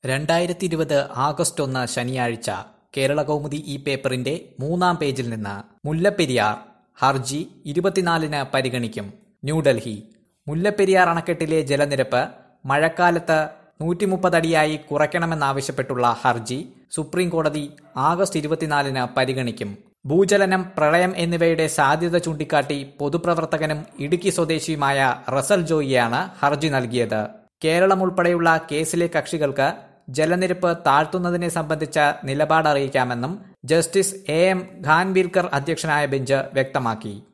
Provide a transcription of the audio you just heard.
രണ്ടായിരത്തി ഇരുപത് ആഗസ്റ്റ് ഒന്ന് ശനിയാഴ്ച കേരളകൗമുദി ഈ പേപ്പറിന്റെ മൂന്നാം പേജിൽ നിന്ന് മുല്ലപ്പെരിയാർ ഹർജി ഇരുപത്തിനാലിന് പരിഗണിക്കും ന്യൂഡൽഹി മുല്ലപ്പെരിയാർ അണക്കെട്ടിലെ ജലനിരപ്പ് മഴക്കാലത്ത് നൂറ്റി മുപ്പതടിയായി കുറയ്ക്കണമെന്നാവശ്യപ്പെട്ടുള്ള ഹർജി സുപ്രീം കോടതി ആഗസ്റ്റ് ഇരുപത്തിനാലിന് പരിഗണിക്കും ഭൂചലനം പ്രളയം എന്നിവയുടെ സാധ്യത ചൂണ്ടിക്കാട്ടി പൊതുപ്രവർത്തകനും ഇടുക്കി സ്വദേശിയുമായ റസൽ ജോയിയാണ് ഹർജി നൽകിയത് കേരളം ഉൾപ്പെടെയുള്ള കേസിലെ കക്ഷികൾക്ക് ജലനിരപ്പ് താഴ്ത്തുന്നതിനെ സംബന്ധിച്ച നിലപാട് അറിയിക്കാമെന്നും ജസ്റ്റിസ് എ എം ഖാൻവീൽക്കർ അധ്യക്ഷനായ ബെഞ്ച് വ്യക്തമാക്കി